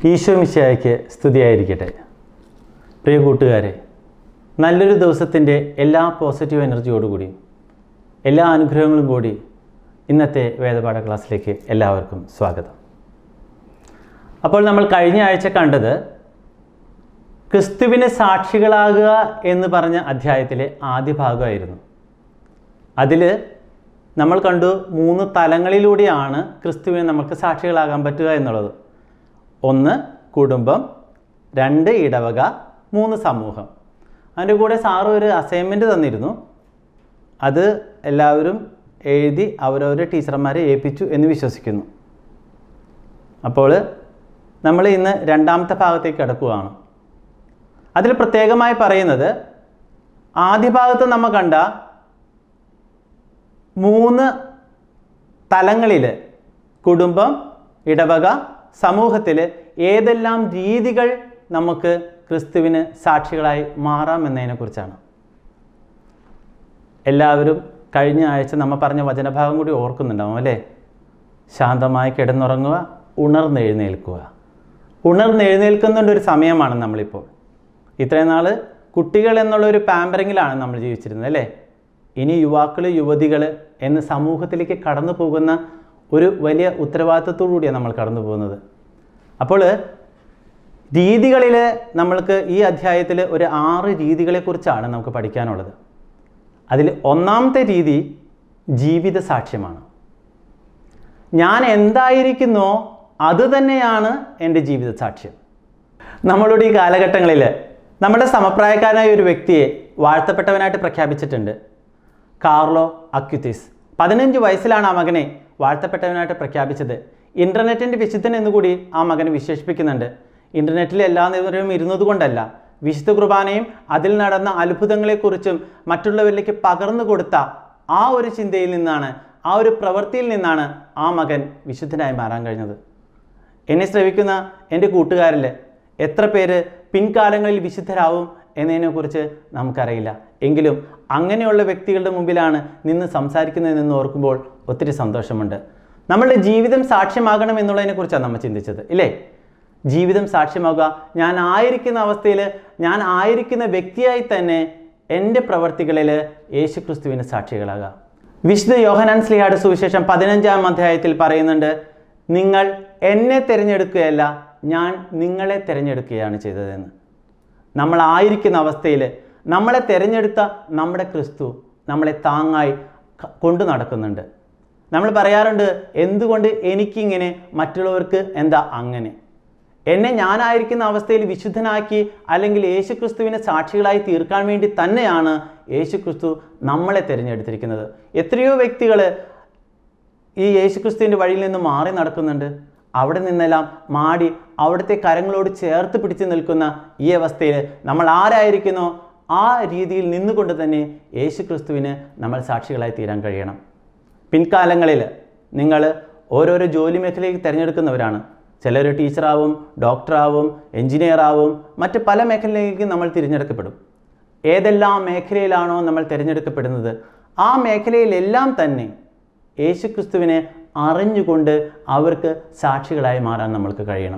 ഈശോ മിശിഹായ്ക്ക് സ്തുതിയായിരിക്കട്ടെ പ്രിയ കൂട്ടുകാരെ നല്ലൊരു ദിവസത്തിൻ്റെ എല്ലാ പോസിറ്റീവ് എനർജിയോടുകൂടിയും എല്ലാ അനുഗ്രഹങ്ങളും കൂടി ഇന്നത്തെ വേദപാഠ ക്ലാസ്സിലേക്ക് എല്ലാവർക്കും സ്വാഗതം അപ്പോൾ നമ്മൾ കഴിഞ്ഞ ആഴ്ച കണ്ടത് ക്രിസ്തുവിന് സാക്ഷികളാകുക എന്ന് പറഞ്ഞ അധ്യായത്തിലെ ആദ്യ ഭാഗമായിരുന്നു അതിൽ നമ്മൾ കണ്ടു മൂന്ന് തലങ്ങളിലൂടെയാണ് ക്രിസ്തുവിന് നമുക്ക് സാക്ഷികളാകാൻ പറ്റുക എന്നുള്ളത് ഒന്ന് കുടുംബം രണ്ട് ഇടവക മൂന്ന് സമൂഹം അതിൻ്റെ കൂടെ സാറ് ഒരു അസൈൻമെൻറ്റ് തന്നിരുന്നു അത് എല്ലാവരും എഴുതി അവരവരുടെ ടീച്ചർമാരെ ഏൽപ്പിച്ചു എന്ന് വിശ്വസിക്കുന്നു അപ്പോൾ നമ്മൾ ഇന്ന് രണ്ടാമത്തെ ഭാഗത്തേക്ക് കിടക്കുകയാണ് അതിൽ പ്രത്യേകമായി പറയുന്നത് ആദ്യ ഭാഗത്ത് നമ്മൾ കണ്ട മൂന്ന് തലങ്ങളിൽ കുടുംബം ഇടവക സമൂഹത്തിൽ ഏതെല്ലാം രീതികൾ നമുക്ക് ക്രിസ്തുവിന് സാക്ഷികളായി മാറാം എന്നതിനെക്കുറിച്ചാണ് എല്ലാവരും കഴിഞ്ഞ ആഴ്ച നമ്മൾ പറഞ്ഞ വചനഭാഗം കൂടി ഓർക്കുന്നുണ്ടാവും അല്ലേ ശാന്തമായി കിടന്നുറങ്ങുക ഉണർന്നെഴുന്നേൽക്കുക ഉണർന്നെഴുന്നേൽക്കുന്നതിൻ്റെ ഒരു സമയമാണ് നമ്മളിപ്പോൾ ഇത്രയും നാൾ കുട്ടികൾ എന്നുള്ള ഒരു പാമ്പറിങ്ങിലാണ് നമ്മൾ ജീവിച്ചിരുന്നത് അല്ലേ ഇനി യുവാക്കൾ യുവതികൾ എന്ന് സമൂഹത്തിലേക്ക് കടന്നു പോകുന്ന ഒരു വലിയ ഉത്തരവാദിത്വത്തോടു കൂടിയാണ് നമ്മൾ കടന്നു പോകുന്നത് അപ്പോൾ രീതികളിൽ നമ്മൾക്ക് ഈ അധ്യായത്തിൽ ഒരു ആറ് രീതികളെക്കുറിച്ചാണ് നമുക്ക് പഠിക്കാനുള്ളത് അതിൽ ഒന്നാമത്തെ രീതി ജീവിത സാക്ഷ്യമാണ് ഞാൻ എന്തായിരിക്കുന്നോ അത് തന്നെയാണ് എൻ്റെ ജീവിത സാക്ഷ്യം നമ്മളുടെ ഈ കാലഘട്ടങ്ങളിൽ നമ്മുടെ സമപ്രായക്കാരനായ ഒരു വ്യക്തിയെ വാഴ്ത്തപ്പെട്ടവനായിട്ട് പ്രഖ്യാപിച്ചിട്ടുണ്ട് കാർലോ അക്യുത്തിസ് പതിനഞ്ച് വയസ്സിലാണ് ആ മകനെ വാഴ്ത്തപ്പെട്ടവനായിട്ട് പ്രഖ്യാപിച്ചത് ഇൻ്റർനെറ്റിൻ്റെ വിശുദ്ധൻ എന്നുകൂടി ആ മകനെ വിശേഷിപ്പിക്കുന്നുണ്ട് ഇൻ്റർനെറ്റിൽ എല്ലാ നേരവും ഇരുന്നത് കൊണ്ടല്ല വിശുദ്ധ കുർബാനയും അതിൽ നടന്ന അത്ഭുതങ്ങളെക്കുറിച്ചും മറ്റുള്ളവരിലേക്ക് പകർന്നു കൊടുത്ത ആ ഒരു ചിന്തയിൽ നിന്നാണ് ആ ഒരു പ്രവൃത്തിയിൽ നിന്നാണ് ആ മകൻ വിശുദ്ധനായി മാറാൻ കഴിഞ്ഞത് എന്നെ ശ്രവിക്കുന്ന എൻ്റെ കൂട്ടുകാരിൽ എത്ര പേര് പിൻകാലങ്ങളിൽ വിശുദ്ധരാവും എന്നതിനെക്കുറിച്ച് നമുക്കറിയില്ല എങ്കിലും അങ്ങനെയുള്ള വ്യക്തികളുടെ മുമ്പിലാണ് നിന്ന് സംസാരിക്കുന്നതെന്ന് ഓർക്കുമ്പോൾ ഒത്തിരി സന്തോഷമുണ്ട് നമ്മളുടെ ജീവിതം സാക്ഷ്യമാകണം എന്നുള്ളതിനെക്കുറിച്ചാണ് നമ്മൾ ചിന്തിച്ചത് ഇല്ലേ ജീവിതം സാക്ഷ്യമാകുക ഞാൻ ആയിരിക്കുന്ന അവസ്ഥയിൽ ഞാൻ ആയിരിക്കുന്ന വ്യക്തിയായി തന്നെ എൻ്റെ പ്രവർത്തികളിൽ യേശു ക്രിസ്തുവിന് സാക്ഷികളാകുക വിശുദ്ധ യോഹനാൻ സ്ലിഹാട് സുവിശേഷം പതിനഞ്ചാം അധ്യായത്തിൽ പറയുന്നുണ്ട് നിങ്ങൾ എന്നെ തിരഞ്ഞെടുക്കുകയല്ല ഞാൻ നിങ്ങളെ തിരഞ്ഞെടുക്കുകയാണ് ചെയ്തതെന്ന് നമ്മളായിരിക്കുന്ന അവസ്ഥയിൽ നമ്മളെ തിരഞ്ഞെടുത്ത നമ്മുടെ ക്രിസ്തു നമ്മളെ താങ്ങായി ക- കൊണ്ടു നടക്കുന്നുണ്ട് നമ്മൾ പറയാറുണ്ട് എന്തുകൊണ്ട് എനിക്കിങ്ങനെ മറ്റുള്ളവർക്ക് എന്താ അങ്ങനെ എന്നെ ഞാനായിരിക്കുന്ന അവസ്ഥയിൽ വിശുദ്ധനാക്കി അല്ലെങ്കിൽ യേശുക്രിസ്തുവിനെ സാക്ഷികളായി തീർക്കാൻ വേണ്ടി തന്നെയാണ് യേശുക്രിസ്തു നമ്മളെ തിരഞ്ഞെടുത്തിരിക്കുന്നത് എത്രയോ വ്യക്തികൾ ഈ യേശുക്രിസ്തുവിൻ്റെ വഴിയിൽ നിന്ന് മാറി നടക്കുന്നുണ്ട് അവിടെ നിന്നെല്ലാം മാടി അവിടുത്തെ കരങ്ങളോട് ചേർത്ത് പിടിച്ചു നിൽക്കുന്ന ഈ അവസ്ഥയിൽ നമ്മൾ ആരായിരിക്കുന്നോ ആ രീതിയിൽ നിന്നുകൊണ്ട് തന്നെ യേശുക്രിസ്തുവിന് നമ്മൾ സാക്ഷികളായി തീരാൻ കഴിയണം പിൻകാലങ്ങളിൽ നിങ്ങൾ ഓരോരോ ജോലി മേഖലയിൽ തിരഞ്ഞെടുക്കുന്നവരാണ് ചിലർ ടീച്ചറാവും ഡോക്ടറാവും എഞ്ചിനീയറാവും മറ്റ് പല മേഖലയിലേക്കും നമ്മൾ തിരഞ്ഞെടുക്കപ്പെടും ഏതെല്ലാം മേഖലയിലാണോ നമ്മൾ തിരഞ്ഞെടുക്കപ്പെടുന്നത് ആ മേഖലയിലെല്ലാം തന്നെ യേശുക്രിസ്തുവിനെ അറിഞ്ഞുകൊണ്ട് അവർക്ക് സാക്ഷികളായി മാറാൻ നമ്മൾക്ക് കഴിയണം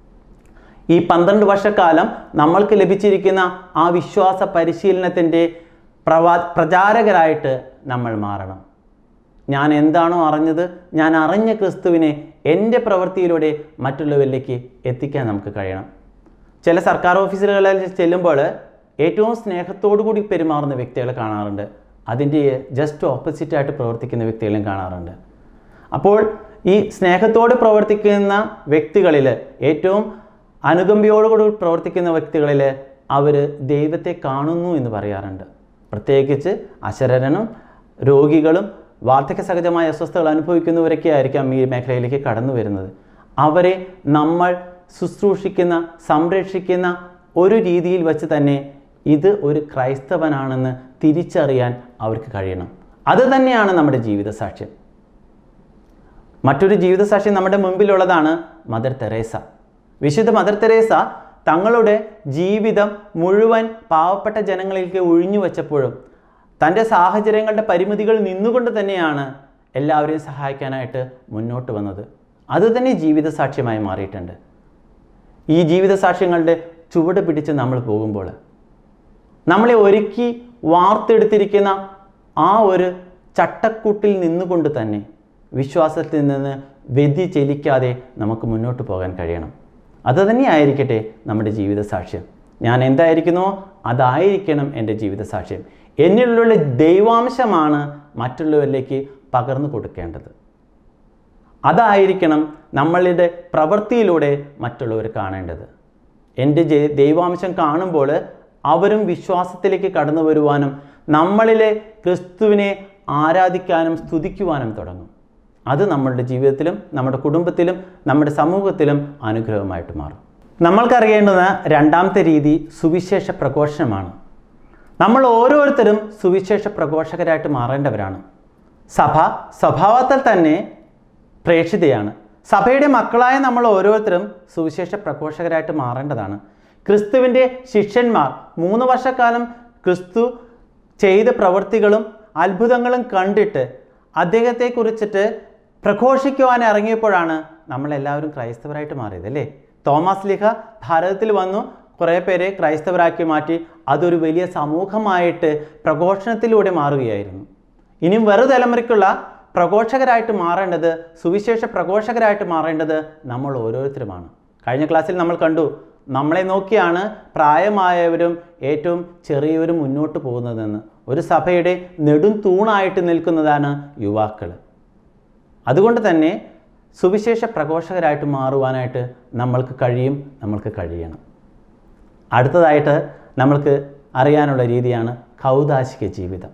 ഈ പന്ത്രണ്ട് വർഷക്കാലം നമ്മൾക്ക് ലഭിച്ചിരിക്കുന്ന ആ വിശ്വാസ പരിശീലനത്തിൻ്റെ പ്രവാ പ്രചാരകരായിട്ട് നമ്മൾ മാറണം ഞാൻ എന്താണോ അറിഞ്ഞത് ഞാൻ അറിഞ്ഞ ക്രിസ്തുവിനെ എൻ്റെ പ്രവൃത്തിയിലൂടെ മറ്റുള്ളവരിലേക്ക് എത്തിക്കാൻ നമുക്ക് കഴിയണം ചില സർക്കാർ ഓഫീസുകളിൽ ചെല്ലുമ്പോൾ ഏറ്റവും സ്നേഹത്തോടു കൂടി പെരുമാറുന്ന വ്യക്തികളെ കാണാറുണ്ട് അതിൻ്റെ ജസ്റ്റ് ഓപ്പോസിറ്റായിട്ട് പ്രവർത്തിക്കുന്ന വ്യക്തികളെയും കാണാറുണ്ട് അപ്പോൾ ഈ സ്നേഹത്തോട് പ്രവർത്തിക്കുന്ന വ്യക്തികളിൽ ഏറ്റവും അനുകമ്പയോടുകൂടി പ്രവർത്തിക്കുന്ന വ്യക്തികളിൽ അവർ ദൈവത്തെ കാണുന്നു എന്ന് പറയാറുണ്ട് പ്രത്യേകിച്ച് അശരണനും രോഗികളും വാർദ്ധക്യ സഹജമായ അസ്വസ്ഥതകൾ അനുഭവിക്കുന്നവരൊക്കെ ആയിരിക്കാം ഈ മേഖലയിലേക്ക് കടന്നു വരുന്നത് അവരെ നമ്മൾ ശുശ്രൂഷിക്കുന്ന സംരക്ഷിക്കുന്ന ഒരു രീതിയിൽ വെച്ച് തന്നെ ഇത് ഒരു ക്രൈസ്തവനാണെന്ന് തിരിച്ചറിയാൻ അവർക്ക് കഴിയണം അത് തന്നെയാണ് നമ്മുടെ ജീവിത സാക്ഷ്യം മറ്റൊരു ജീവിതസാക്ഷ്യം നമ്മുടെ മുമ്പിലുള്ളതാണ് മദർ തെരേസ വിശുദ്ധ മദർ തെരേസ തങ്ങളുടെ ജീവിതം മുഴുവൻ പാവപ്പെട്ട ജനങ്ങളിലേക്ക് ഒഴിഞ്ഞു വച്ചപ്പോഴും തൻ്റെ സാഹചര്യങ്ങളുടെ പരിമിതികൾ നിന്നുകൊണ്ട് തന്നെയാണ് എല്ലാവരെയും സഹായിക്കാനായിട്ട് മുന്നോട്ട് വന്നത് അതുതന്നെ ജീവിതസാക്ഷ്യമായി മാറിയിട്ടുണ്ട് ഈ ജീവിത സാക്ഷ്യങ്ങളുടെ ചുവട് പിടിച്ച് നമ്മൾ പോകുമ്പോൾ നമ്മളെ ഒരുക്കി വാർത്തെടുത്തിരിക്കുന്ന ആ ഒരു ചട്ടക്കൂട്ടിൽ നിന്നുകൊണ്ട് തന്നെ വിശ്വാസത്തിൽ നിന്ന് വ്യതിചലിക്കാതെ നമുക്ക് മുന്നോട്ട് പോകാൻ കഴിയണം അത് തന്നെയായിരിക്കട്ടെ നമ്മുടെ ജീവിത സാക്ഷ്യം ഞാൻ എന്തായിരിക്കുന്നോ അതായിരിക്കണം എൻ്റെ ജീവിത സാക്ഷ്യം എന്നിലുള്ള ദൈവാംശമാണ് മറ്റുള്ളവരിലേക്ക് പകർന്നു കൊടുക്കേണ്ടത് അതായിരിക്കണം നമ്മളുടെ പ്രവൃത്തിയിലൂടെ മറ്റുള്ളവർ കാണേണ്ടത് എൻ്റെ ജെ- ദൈവാംശം കാണുമ്പോൾ അവരും വിശ്വാസത്തിലേക്ക് കടന്നു വരുവാനും നമ്മളിലെ ക്രിസ്തുവിനെ ആരാധിക്കാനും സ്തുതിക്കുവാനും തുടങ്ങും അത് നമ്മളുടെ ജീവിതത്തിലും നമ്മുടെ കുടുംബത്തിലും നമ്മുടെ സമൂഹത്തിലും അനുഗ്രഹമായിട്ട് മാറും നമ്മൾക്കറിയേണ്ടുന്ന രണ്ടാമത്തെ രീതി സുവിശേഷ പ്രഘോഷണമാണ് നമ്മൾ ഓരോരുത്തരും സുവിശേഷ പ്രഘോഷകരായിട്ട് മാറേണ്ടവരാണ് സഭ സ്വഭാവത്തിൽ തന്നെ പ്രേക്ഷിതയാണ് സഭയുടെ മക്കളായ നമ്മൾ ഓരോരുത്തരും സുവിശേഷ പ്രഘോഷകരായിട്ട് മാറേണ്ടതാണ് ക്രിസ്തുവിൻ്റെ ശിഷ്യന്മാർ മൂന്ന് വർഷക്കാലം ക്രിസ്തു ചെയ്ത പ്രവൃത്തികളും അത്ഭുതങ്ങളും കണ്ടിട്ട് അദ്ദേഹത്തെക്കുറിച്ചിട്ട് പ്രഘോഷിക്കുവാൻ ഇറങ്ങിയപ്പോഴാണ് നമ്മളെല്ലാവരും ക്രൈസ്തവരായിട്ട് മാറിയത് അല്ലേ തോമസ് ലിഹ ഭാരതത്തിൽ വന്നു കുറേ പേരെ ക്രൈസ്തവരാക്കി മാറ്റി അതൊരു വലിയ സമൂഹമായിട്ട് പ്രഘോഷണത്തിലൂടെ മാറുകയായിരുന്നു ഇനിയും വെറു തലമുറയ്ക്കുള്ള പ്രഘോഷകരായിട്ട് മാറേണ്ടത് സുവിശേഷ പ്രഘോഷകരായിട്ട് മാറേണ്ടത് നമ്മൾ ഓരോരുത്തരുമാണ് കഴിഞ്ഞ ക്ലാസ്സിൽ നമ്മൾ കണ്ടു നമ്മളെ നോക്കിയാണ് പ്രായമായവരും ഏറ്റവും ചെറിയവരും മുന്നോട്ട് പോകുന്നതെന്ന് ഒരു സഭയുടെ നെടും തൂണായിട്ട് നിൽക്കുന്നതാണ് യുവാക്കൾ അതുകൊണ്ട് തന്നെ സുവിശേഷ പ്രഘോഷകരായിട്ട് മാറുവാനായിട്ട് നമ്മൾക്ക് കഴിയും നമ്മൾക്ക് കഴിയണം അടുത്തതായിട്ട് നമ്മൾക്ക് അറിയാനുള്ള രീതിയാണ് കൗതാശിക ജീവിതം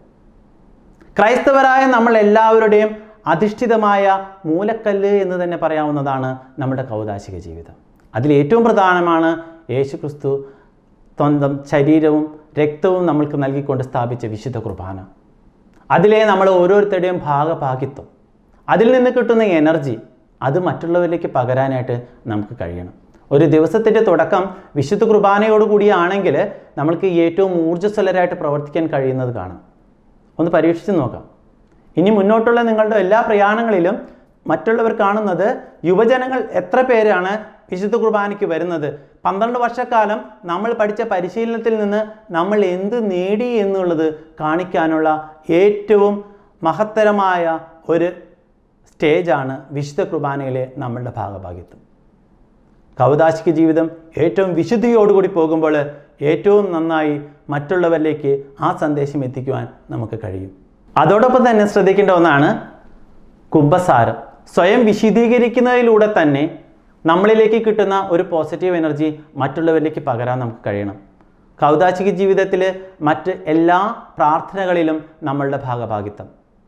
ക്രൈസ്തവരായ നമ്മൾ എല്ലാവരുടെയും അധിഷ്ഠിതമായ മൂലക്കല്ല് എന്ന് തന്നെ പറയാവുന്നതാണ് നമ്മുടെ കൗതാശിക ജീവിതം അതിൽ ഏറ്റവും പ്രധാനമാണ് യേശു ക്രിസ്തു സ്വന്തം ശരീരവും രക്തവും നമ്മൾക്ക് നൽകിക്കൊണ്ട് സ്ഥാപിച്ച വിശുദ്ധ കുർബാന അതിലെ നമ്മൾ ഓരോരുത്തരുടെയും ഭാഗഭാഗിത്വം അതിൽ നിന്ന് കിട്ടുന്ന എനർജി അത് മറ്റുള്ളവരിലേക്ക് പകരാനായിട്ട് നമുക്ക് കഴിയണം ഒരു ദിവസത്തിൻ്റെ തുടക്കം വിശുദ്ധ കുർബാനയോടുകൂടിയാണെങ്കിൽ നമ്മൾക്ക് ഏറ്റവും ഊർജ്ജസ്വലരായിട്ട് പ്രവർത്തിക്കാൻ കഴിയുന്നത് കാണാം ഒന്ന് പരീക്ഷിച്ച് നോക്കാം ഇനി മുന്നോട്ടുള്ള നിങ്ങളുടെ എല്ലാ പ്രയാണങ്ങളിലും മറ്റുള്ളവർ കാണുന്നത് യുവജനങ്ങൾ എത്ര പേരാണ് വിശുദ്ധ കുർബാനയ്ക്ക് വരുന്നത് പന്ത്രണ്ട് വർഷക്കാലം നമ്മൾ പഠിച്ച പരിശീലനത്തിൽ നിന്ന് നമ്മൾ എന്ത് നേടി എന്നുള്ളത് കാണിക്കാനുള്ള ഏറ്റവും മഹത്തരമായ ഒരു സ്റ്റേജാണ് വിശുദ്ധ കുർബാനയിലെ നമ്മളുടെ ഭാഗഭാഗിത്വം കൗതാശിക ജീവിതം ഏറ്റവും വിശുദ്ധിയോടുകൂടി പോകുമ്പോൾ ഏറ്റവും നന്നായി മറ്റുള്ളവരിലേക്ക് ആ സന്ദേശം എത്തിക്കുവാൻ നമുക്ക് കഴിയും അതോടൊപ്പം തന്നെ ശ്രദ്ധിക്കേണ്ട ഒന്നാണ് കുംഭസാരം സ്വയം വിശദീകരിക്കുന്നതിലൂടെ തന്നെ നമ്മളിലേക്ക് കിട്ടുന്ന ഒരു പോസിറ്റീവ് എനർജി മറ്റുള്ളവരിലേക്ക് പകരാൻ നമുക്ക് കഴിയണം കൗതാശിക ജീവിതത്തിൽ മറ്റ് എല്ലാ പ്രാർത്ഥനകളിലും നമ്മളുടെ ഭാഗഭാഗിത്വം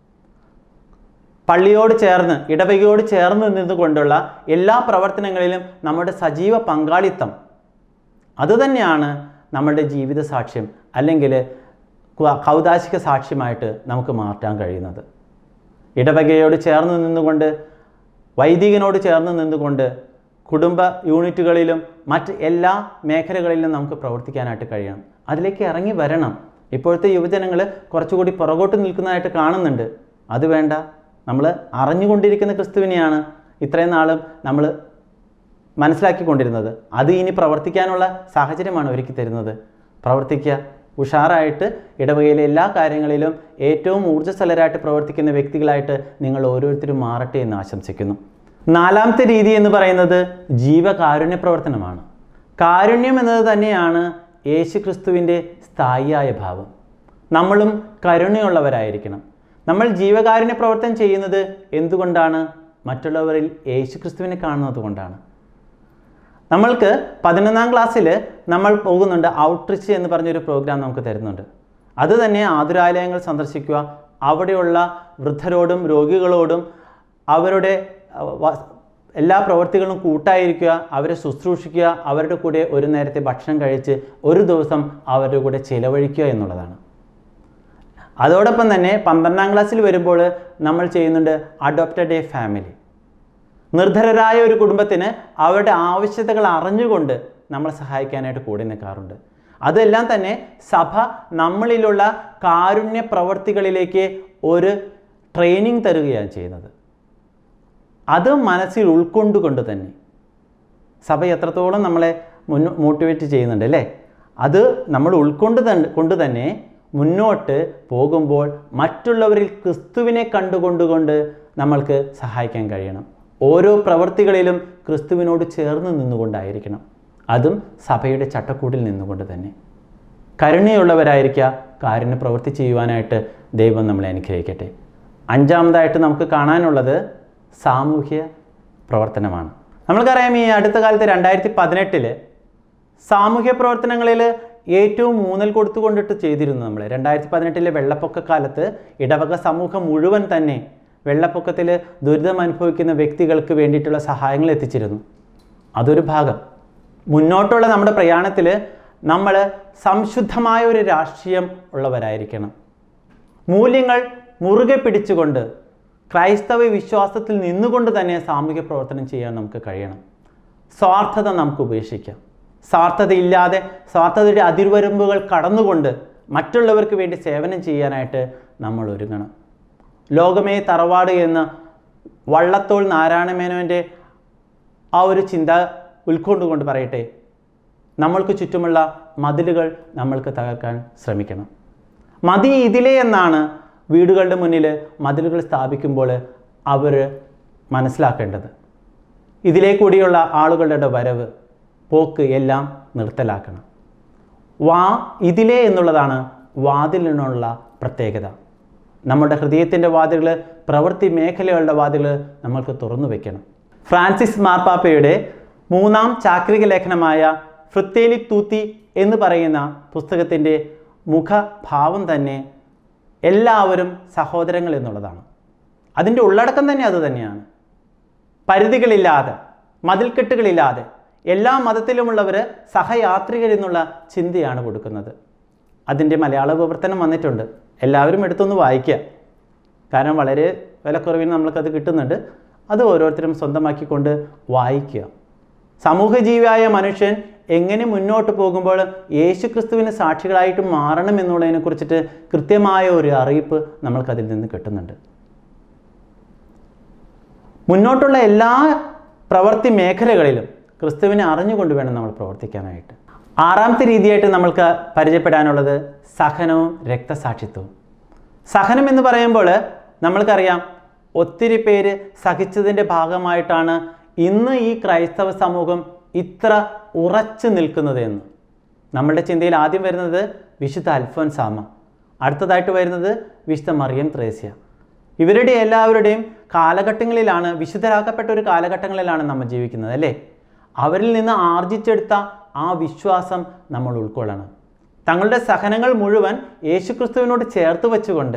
പള്ളിയോട് ചേർന്ന് ഇടവകയോട് ചേർന്ന് നിന്നുകൊണ്ടുള്ള എല്ലാ പ്രവർത്തനങ്ങളിലും നമ്മുടെ സജീവ പങ്കാളിത്തം അതുതന്നെയാണ് നമ്മുടെ ജീവിത സാക്ഷ്യം അല്ലെങ്കിൽ കു- കൗതാശിക സാക്ഷ്യമായിട്ട് നമുക്ക് മാറ്റാൻ കഴിയുന്നത് ഇടവകയോട് ചേർന്ന് നിന്നുകൊണ്ട് വൈദികനോട് ചേർന്ന് നിന്നുകൊണ്ട് കുടുംബ യൂണിറ്റുകളിലും മറ്റ് എല്ലാ മേഖലകളിലും നമുക്ക് പ്രവർത്തിക്കാനായിട്ട് കഴിയണം അതിലേക്ക് ഇറങ്ങി വരണം ഇപ്പോഴത്തെ യുവജനങ്ങൾ കുറച്ചുകൂടി പുറകോട്ട് നിൽക്കുന്നതായിട്ട് കാണുന്നുണ്ട് അത് വേണ്ട നമ്മൾ അറിഞ്ഞുകൊണ്ടിരിക്കുന്ന ക്രിസ്തുവിനെയാണ് ഇത്രയും നാളും നമ്മൾ മനസ്സിലാക്കിക്കൊണ്ടിരുന്നത് അത് ഇനി പ്രവർത്തിക്കാനുള്ള സാഹചര്യമാണ് ഒരുക്കി തരുന്നത് പ്രവർത്തിക്കുക ഉഷാറായിട്ട് ഇടവകയിലെ എല്ലാ കാര്യങ്ങളിലും ഏറ്റവും ഊർജ്ജസ്വലരായിട്ട് പ്രവർത്തിക്കുന്ന വ്യക്തികളായിട്ട് നിങ്ങൾ ഓരോരുത്തരും മാറട്ടെ എന്ന് ആശംസിക്കുന്നു നാലാമത്തെ രീതി എന്ന് പറയുന്നത് ജീവകാരുണ്യ പ്രവർത്തനമാണ് കാരുണ്യം എന്നത് തന്നെയാണ് യേശു ക്രിസ്തുവിൻ്റെ സ്ഥായിയായ ഭാവം നമ്മളും കരുണയുള്ളവരായിരിക്കണം നമ്മൾ ജീവകാരുണ്യ പ്രവർത്തനം ചെയ്യുന്നത് എന്തുകൊണ്ടാണ് മറ്റുള്ളവരിൽ യേശു ക്രിസ്തുവിനെ കാണുന്നത് കൊണ്ടാണ് നമ്മൾക്ക് പതിനൊന്നാം ക്ലാസ്സിൽ നമ്മൾ പോകുന്നുണ്ട് ഔട്ട്റിച്ച് എന്ന് പറഞ്ഞൊരു പ്രോഗ്രാം നമുക്ക് തരുന്നുണ്ട് അത് തന്നെ ആതുരാലയങ്ങൾ സന്ദർശിക്കുക അവിടെയുള്ള വൃദ്ധരോടും രോഗികളോടും അവരുടെ അഹ്, വ- എല്ലാ പ്രവൃത്തികളും കൂട്ടായിരിക്കുക അവരെ ശുശ്രൂഷിക്കുക അവരുടെ കൂടെ ഒരു നേരത്തെ ഭക്ഷണം കഴിച്ച് ഒരു ദിവസം അവരുടെ കൂടെ ചിലവഴിക്കുക എന്നുള്ളതാണ് അതോടൊപ്പം തന്നെ പന്ത്രണ്ടാം ക്ലാസ്സിൽ വരുമ്പോൾ നമ്മൾ ചെയ്യുന്നുണ്ട് അഡോപ്റ്റഡ് എ ഫാമിലി നിർധരരായ ഒരു കുടുംബത്തിന് അവരുടെ ആവശ്യതകൾ അറിഞ്ഞുകൊണ്ട് നമ്മളെ സഹായിക്കാനായിട്ട് കൂടി നിൽക്കാറുണ്ട് അതെല്ലാം തന്നെ സഭ നമ്മളിലുള്ള കാരുണ്യ പ്രവർത്തികളിലേക്ക് ഒരു ട്രെയിനിങ് തരുകയാണ് ചെയ്യുന്നത് അത് മനസ്സിൽ ഉൾക്കൊണ്ടുകൊണ്ട് തന്നെ സഭ എത്രത്തോളം നമ്മളെ മുന്നോ മോട്ടിവേറ്റ് ചെയ്യുന്നുണ്ട് അല്ലേ അത് നമ്മൾ ഉൾക്കൊണ്ട് തന്നെ കൊണ്ട് തന്നെ മുന്നോട്ട് പോകുമ്പോൾ മറ്റുള്ളവരിൽ ക്രിസ്തുവിനെ കണ്ടുകൊണ്ടുകൊണ്ട് നമ്മൾക്ക് സഹായിക്കാൻ കഴിയണം ഓരോ പ്രവൃത്തികളിലും ക്രിസ്തുവിനോട് ചേർന്ന് നിന്നുകൊണ്ടായിരിക്കണം അതും സഭയുടെ ചട്ടക്കൂടിൽ നിന്നുകൊണ്ട് തന്നെ കരുണയുള്ളവരായിരിക്കുക കാരുണ്യ പ്രവൃത്തി ചെയ്യുവാനായിട്ട് ദൈവം നമ്മളെ അനുഗ്രഹിക്കട്ടെ അഞ്ചാമതായിട്ട് നമുക്ക് കാണാനുള്ളത് സാമൂഹ്യ പ്രവർത്തനമാണ് നമ്മൾക്കറിയാം ഈ അടുത്ത കാലത്ത് രണ്ടായിരത്തി പതിനെട്ടില് സാമൂഹ്യ പ്രവർത്തനങ്ങളിൽ ഏറ്റവും ഊന്നൽ കൊടുത്തുകൊണ്ടിട്ട് ചെയ്തിരുന്നു നമ്മൾ രണ്ടായിരത്തി പതിനെട്ടിലെ വെള്ളപ്പൊക്ക കാലത്ത് ഇടവക സമൂഹം മുഴുവൻ തന്നെ വെള്ളപ്പൊക്കത്തിൽ ദുരിതം അനുഭവിക്കുന്ന വ്യക്തികൾക്ക് വേണ്ടിയിട്ടുള്ള സഹായങ്ങൾ എത്തിച്ചിരുന്നു അതൊരു ഭാഗം മുന്നോട്ടുള്ള നമ്മുടെ പ്രയാണത്തിൽ നമ്മൾ സംശുദ്ധമായ ഒരു രാഷ്ട്രീയം ഉള്ളവരായിരിക്കണം മൂല്യങ്ങൾ മുറുകെ പിടിച്ചുകൊണ്ട് ക്രൈസ്തവ വിശ്വാസത്തിൽ നിന്നുകൊണ്ട് തന്നെ സാമൂഹ്യ പ്രവർത്തനം ചെയ്യാൻ നമുക്ക് കഴിയണം സ്വാർത്ഥത നമുക്ക് ഉപേക്ഷിക്കാം സ്വാർത്ഥതയില്ലാതെ സ്വാർത്ഥതയുടെ അതിർവരമ്പുകൾ കടന്നുകൊണ്ട് മറ്റുള്ളവർക്ക് വേണ്ടി സേവനം ചെയ്യാനായിട്ട് നമ്മൾ ഒരുങ്ങണം ലോകമേ തറവാട് എന്ന് വള്ളത്തോൾ നാരായണമേനോൻ്റെ ആ ഒരു ചിന്ത ഉൾക്കൊണ്ടുകൊണ്ട് പറയട്ടെ നമ്മൾക്ക് ചുറ്റുമുള്ള മതിലുകൾ നമ്മൾക്ക് തകർക്കാൻ ശ്രമിക്കണം മതി ഇതിലേ എന്നാണ് വീടുകളുടെ മുന്നിൽ മതിലുകൾ സ്ഥാപിക്കുമ്പോൾ അവർ മനസ്സിലാക്കേണ്ടത് ഇതിലേ കൂടിയുള്ള ആളുകളുടെ വരവ് പോക്ക് എല്ലാം നിർത്തലാക്കണം വാ ഇതിലേ എന്നുള്ളതാണ് വാതിലിനുള്ള പ്രത്യേകത നമ്മുടെ ഹൃദയത്തിൻ്റെ വാതിലുകൾ പ്രവൃത്തി മേഖലകളുടെ വാതിലുകൾ നമ്മൾക്ക് തുറന്നു വയ്ക്കണം ഫ്രാൻസിസ് മാർപ്പാപ്പയുടെ മൂന്നാം ചാക്രിക ലേഖനമായ ഫ്രിത്തേലി തൂത്തി എന്ന് പറയുന്ന പുസ്തകത്തിൻ്റെ മുഖഭാവം തന്നെ എല്ലാവരും സഹോദരങ്ങൾ എന്നുള്ളതാണ് അതിൻ്റെ ഉള്ളടക്കം തന്നെ അത് തന്നെയാണ് പരിധികളില്ലാതെ മതിൽക്കെട്ടുകളില്ലാതെ എല്ലാ മതത്തിലുമുള്ളവർ സഹയാത്രികരെന്നുള്ള ചിന്തയാണ് കൊടുക്കുന്നത് അതിൻ്റെ മലയാള വിവർത്തനം വന്നിട്ടുണ്ട് എല്ലാവരും എടുത്തൊന്ന് വായിക്കുക കാരണം വളരെ വിലക്കുറവിന് നമ്മൾക്കത് കിട്ടുന്നുണ്ട് അത് ഓരോരുത്തരും സ്വന്തമാക്കിക്കൊണ്ട് വായിക്കുക സമൂഹജീവിയായ മനുഷ്യൻ എങ്ങനെ മുന്നോട്ട് പോകുമ്പോൾ യേശു ക്രിസ്തുവിന് സാക്ഷികളായിട്ട് മാറണം എന്നുള്ളതിനെ കുറിച്ചിട്ട് കൃത്യമായ ഒരു അറിയിപ്പ് നമ്മൾക്കതിൽ നിന്ന് കിട്ടുന്നുണ്ട് മുന്നോട്ടുള്ള എല്ലാ പ്രവൃത്തി മേഖലകളിലും ക്രിസ്തുവിനെ അറിഞ്ഞുകൊണ്ട് വേണം നമ്മൾ പ്രവർത്തിക്കാനായിട്ട് ആറാമത്തെ രീതിയായിട്ട് നമ്മൾക്ക് പരിചയപ്പെടാനുള്ളത് സഹനവും രക്തസാക്ഷിത്വവും സഹനം എന്ന് പറയുമ്പോൾ നമ്മൾക്കറിയാം ഒത്തിരി പേര് സഹിച്ചതിൻ്റെ ഭാഗമായിട്ടാണ് ഇന്ന് ഈ ക്രൈസ്തവ സമൂഹം ഇത്ര ഉറച്ചു നിൽക്കുന്നത് എന്ന് നമ്മളുടെ ചിന്തയിൽ ആദ്യം വരുന്നത് വിശുദ്ധ അൽഫോൻസാമ അടുത്തതായിട്ട് വരുന്നത് വിശുദ്ധ മറിയം ത്രേസ്യ ഇവരുടെ എല്ലാവരുടെയും കാലഘട്ടങ്ങളിലാണ് വിശുദ്ധരാക്കപ്പെട്ട ഒരു കാലഘട്ടങ്ങളിലാണ് നമ്മൾ ജീവിക്കുന്നത് അല്ലേ അവരിൽ നിന്ന് ആർജിച്ചെടുത്ത ആ വിശ്വാസം നമ്മൾ ഉൾക്കൊള്ളണം തങ്ങളുടെ സഹനങ്ങൾ മുഴുവൻ യേശുക്രിസ്തുവിനോട് ചേർത്ത് വെച്ചുകൊണ്ട്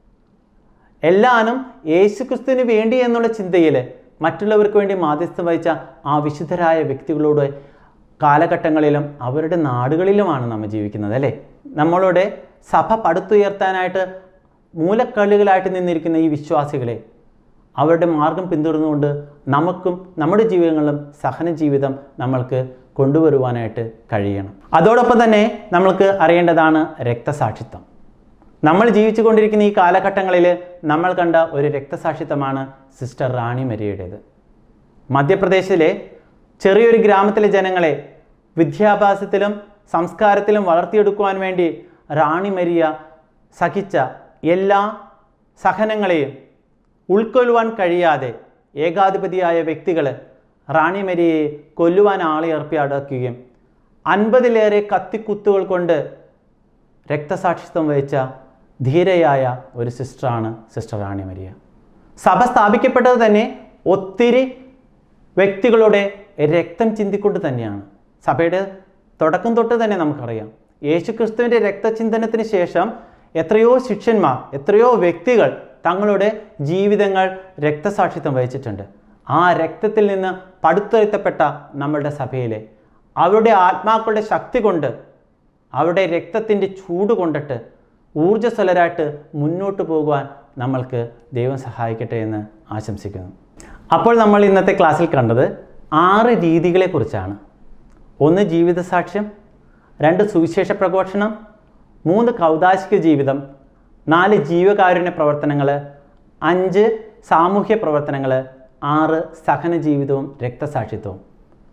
എല്ലാനും യേശുക്രിസ്തുവിന് വേണ്ടി എന്നുള്ള ചിന്തയിൽ മറ്റുള്ളവർക്ക് വേണ്ടി മാധ്യസ്ഥം വഹിച്ച ആ വിശുദ്ധരായ വ്യക്തികളോട് കാലഘട്ടങ്ങളിലും അവരുടെ നാടുകളിലുമാണ് നമ്മൾ ജീവിക്കുന്നത് അല്ലേ നമ്മളുടെ സഭ പടുത്തുയർത്താനായിട്ട് മൂലക്കല്ലുകളായിട്ട് നിന്നിരിക്കുന്ന ഈ വിശ്വാസികളെ അവരുടെ മാർഗം പിന്തുടർന്നുകൊണ്ട് നമുക്കും നമ്മുടെ ജീവിതങ്ങളിലും സഹന ജീവിതം നമ്മൾക്ക് കൊണ്ടുവരുവാനായിട്ട് കഴിയണം അതോടൊപ്പം തന്നെ നമ്മൾക്ക് അറിയേണ്ടതാണ് രക്തസാക്ഷിത്വം നമ്മൾ ജീവിച്ചു കൊണ്ടിരിക്കുന്ന ഈ കാലഘട്ടങ്ങളിൽ നമ്മൾ കണ്ട ഒരു രക്തസാക്ഷിത്വമാണ് സിസ്റ്റർ റാണി മരിയയുടേത് മധ്യപ്രദേശിലെ ചെറിയൊരു ഗ്രാമത്തിലെ ജനങ്ങളെ വിദ്യാഭ്യാസത്തിലും സംസ്കാരത്തിലും വളർത്തിയെടുക്കുവാൻ വേണ്ടി റാണി മരിയ സഹിച്ച എല്ലാ സഹനങ്ങളെയും ഉൾക്കൊള്ളുവാൻ കഴിയാതെ ഏകാധിപതിയായ വ്യക്തികൾ റാണി മരിയയെ കൊല്ലുവാൻ ആളെ ഏർപ്പിയടക്കുകയും അൻപതിലേറെ കത്തിക്കുത്തുകൾ കൊണ്ട് രക്തസാക്ഷിത്വം വഹിച്ച ധീരയായ ഒരു സിസ്റ്ററാണ് സിസ്റ്റർ റാണി മരിയ സഭ സ്ഥാപിക്കപ്പെട്ടത് തന്നെ ഒത്തിരി വ്യക്തികളുടെ രക്തം ചിന്തിക്കൊണ്ട് തന്നെയാണ് സഭയുടെ തുടക്കം തൊട്ട് തന്നെ നമുക്കറിയാം യേശു ക്രിസ്തുവിൻ്റെ രക്തചിന്തനത്തിന് ശേഷം എത്രയോ ശിഷ്യന്മാർ എത്രയോ വ്യക്തികൾ തങ്ങളുടെ ജീവിതങ്ങൾ രക്തസാക്ഷിത്വം വഹിച്ചിട്ടുണ്ട് ആ രക്തത്തിൽ നിന്ന് പടുത്തുയർത്തപ്പെട്ട നമ്മളുടെ സഭയിലെ അവരുടെ ആത്മാക്കളുടെ ശക്തി കൊണ്ട് അവരുടെ രക്തത്തിൻ്റെ ചൂട് കൊണ്ടിട്ട് ഊർജ്ജസ്വലരായിട്ട് മുന്നോട്ട് പോകുവാൻ നമ്മൾക്ക് ദൈവം സഹായിക്കട്ടെ എന്ന് ആശംസിക്കുന്നു അപ്പോൾ നമ്മൾ ഇന്നത്തെ ക്ലാസ്സിൽ കണ്ടത് ആറ് രീതികളെക്കുറിച്ചാണ് ഒന്ന് ജീവിതസാക്ഷ്യം രണ്ട് സുവിശേഷ പ്രഘോഷണം മൂന്ന് കൗതാശിക ജീവിതം നാല് ജീവകാരുണ്യ പ്രവർത്തനങ്ങൾ അഞ്ച് സാമൂഹ്യ പ്രവർത്തനങ്ങൾ ആറ് സഹന ജീവിതവും രക്തസാക്ഷിത്വവും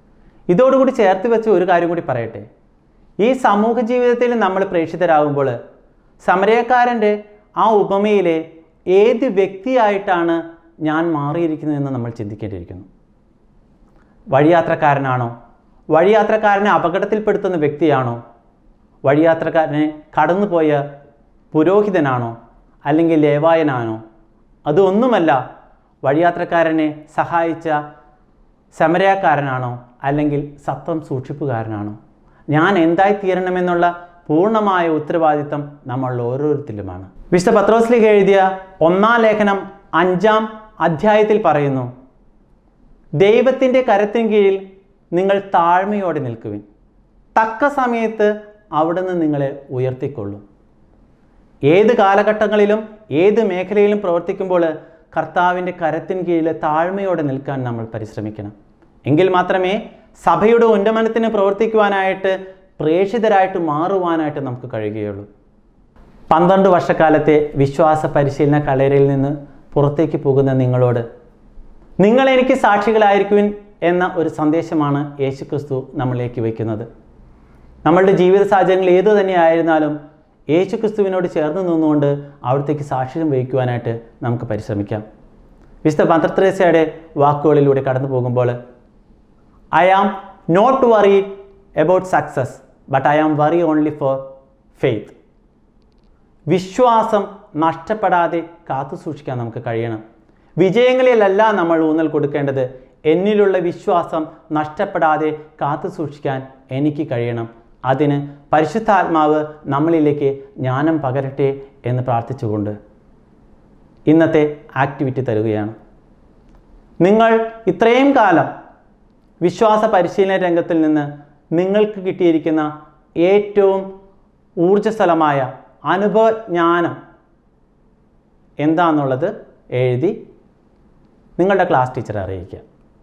ഇതോടുകൂടി ചേർത്ത് വെച്ച് ഒരു കാര്യം കൂടി പറയട്ടെ ഈ സമൂഹ ജീവിതത്തിൽ നമ്മൾ പ്രേക്ഷിതരാകുമ്പോൾ സമരക്കാരൻ്റെ ആ ഉപമയിലെ ഏത് വ്യക്തിയായിട്ടാണ് ഞാൻ മാറിയിരിക്കുന്നതെന്ന് നമ്മൾ ചിന്തിക്കേണ്ടിയിരിക്കുന്നു വഴിയാത്രക്കാരനാണോ വഴിയാത്രക്കാരനെ അപകടത്തിൽപ്പെടുത്തുന്ന വ്യക്തിയാണോ വഴിയാത്രക്കാരനെ കടന്നുപോയ പുരോഹിതനാണോ അല്ലെങ്കിൽ ലേവായനാണോ അതൊന്നുമല്ല വഴിയാത്രക്കാരനെ സഹായിച്ച സമരക്കാരനാണോ അല്ലെങ്കിൽ സത്വം സൂക്ഷിപ്പുകാരനാണോ ഞാൻ എന്തായി തീരണമെന്നുള്ള പൂർണ്ണമായ ഉത്തരവാദിത്തം നമ്മൾ ഓരോരുത്തരിലുമാണ് വിശുദ്ധ പത്രോസ്ലിക്ക് എഴുതിയ ഒന്നാം ലേഖനം അഞ്ചാം അധ്യായത്തിൽ പറയുന്നു ദൈവത്തിൻ്റെ കരത്തിന് കീഴിൽ നിങ്ങൾ താഴ്മയോടെ നിൽക്കുവിൻ തക്ക സമയത്ത് അവിടുന്ന് നിങ്ങളെ ഉയർത്തിക്കൊള്ളും ഏത് കാലഘട്ടങ്ങളിലും ഏത് മേഖലയിലും പ്രവർത്തിക്കുമ്പോൾ കർത്താവിൻ്റെ കരത്തിന് കീഴിൽ താഴ്മയോടെ നിൽക്കാൻ നമ്മൾ പരിശ്രമിക്കണം എങ്കിൽ മാത്രമേ സഭയുടെ ഉന്നമനത്തിന് പ്രവർത്തിക്കുവാനായിട്ട് പ്രേക്ഷിതരായിട്ട് മാറുവാനായിട്ട് നമുക്ക് കഴിയുകയുള്ളൂ പന്ത്രണ്ട് വർഷക്കാലത്തെ വിശ്വാസ പരിശീലന കളരിയിൽ നിന്ന് പുറത്തേക്ക് പോകുന്ന നിങ്ങളോട് നിങ്ങൾ എനിക്ക് സാക്ഷികളായിരിക്കുവിൻ എന്ന ഒരു സന്ദേശമാണ് യേശുക്രിസ്തു നമ്മളിലേക്ക് വയ്ക്കുന്നത് നമ്മളുടെ ജീവിത സാഹചര്യങ്ങൾ ഏതു തന്നെയായിരുന്നാലും യേശുക്രിസ്തുവിനോട് ചേർന്ന് നിന്നുകൊണ്ട് അവിടത്തേക്ക് സാക്ഷ്യം വഹിക്കുവാനായിട്ട് നമുക്ക് പരിശ്രമിക്കാം വിശുദ്ധ പന്ത്രത്രേസയുടെ വാക്കുകളിലൂടെ കടന്നു പോകുമ്പോൾ I am not worry about success but I am worry only for faith വിശ്വാസം നഷ്ടപ്പെടാതെ കാത്തു സൂക്ഷിക്കാൻ നമുക്ക് കഴിയണം വിജയങ്ങളിലല്ല നമ്മൾ ഊന്നൽ കൊടുക്കേണ്ടത് എന്നിലുള്ള വിശ്വാസം നഷ്ടപ്പെടാതെ കാത്തു സൂക്ഷിക്കാൻ എനിക്ക് കഴിയണം അതിന് പരിശുദ്ധാത്മാവ് നമ്മളിലേക്ക് ജ്ഞാനം പകരട്ടെ എന്ന് പ്രാർത്ഥിച്ചുകൊണ്ട് ഇന്നത്തെ ആക്ടിവിറ്റി തരുകയാണ് നിങ്ങൾ ഇത്രയും കാലം വിശ്വാസ പരിശീലന രംഗത്തിൽ നിന്ന് നിങ്ങൾക്ക് കിട്ടിയിരിക്കുന്ന ഏറ്റവും ഊർജ്ജസ്വലമായ അനുഭവജ്ഞാനം എന്താണെന്നുള്ളത് എഴുതി നിങ്ങളുടെ ക്ലാസ് ടീച്ചറെ അറിയിക്കുക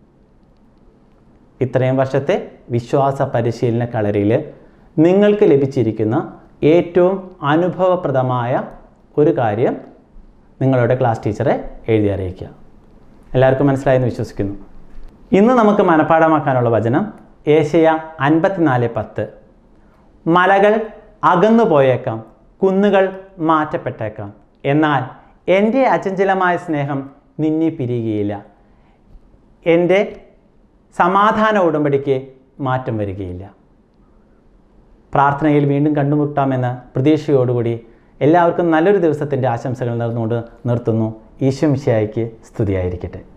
ഇത്രയും വർഷത്തെ വിശ്വാസ പരിശീലന കളരിയിൽ നിങ്ങൾക്ക് ലഭിച്ചിരിക്കുന്ന ഏറ്റവും അനുഭവപ്രദമായ ഒരു കാര്യം നിങ്ങളുടെ ക്ലാസ് ടീച്ചറെ എഴുതി അറിയിക്കുക എല്ലാവർക്കും മനസ്സിലായെന്ന് വിശ്വസിക്കുന്നു ഇന്ന് നമുക്ക് മനഃപ്പാടമാക്കാനുള്ള വചനം ഏഷ്യ അൻപത്തിനാല് പത്ത് മലകൾ അകന്നു പോയേക്കാം കുന്നുകൾ മാറ്റപ്പെട്ടേക്കാം എന്നാൽ എൻ്റെ അചഞ്ചലമായ സ്നേഹം നിന്നെ പിരിയുകയില്ല എൻ്റെ സമാധാന ഉടമ്പടിക്ക് മാറ്റം വരികയില്ല പ്രാർത്ഥനയിൽ വീണ്ടും കണ്ടുമുട്ടാമെന്ന പ്രതീക്ഷയോടുകൂടി എല്ലാവർക്കും നല്ലൊരു ദിവസത്തിൻ്റെ ആശംസകൾ നേർന്നുകൊണ്ട് നിർത്തുന്നു ഈശ്വമിശയായിക്ക് സ്തുതിയായിരിക്കട്ടെ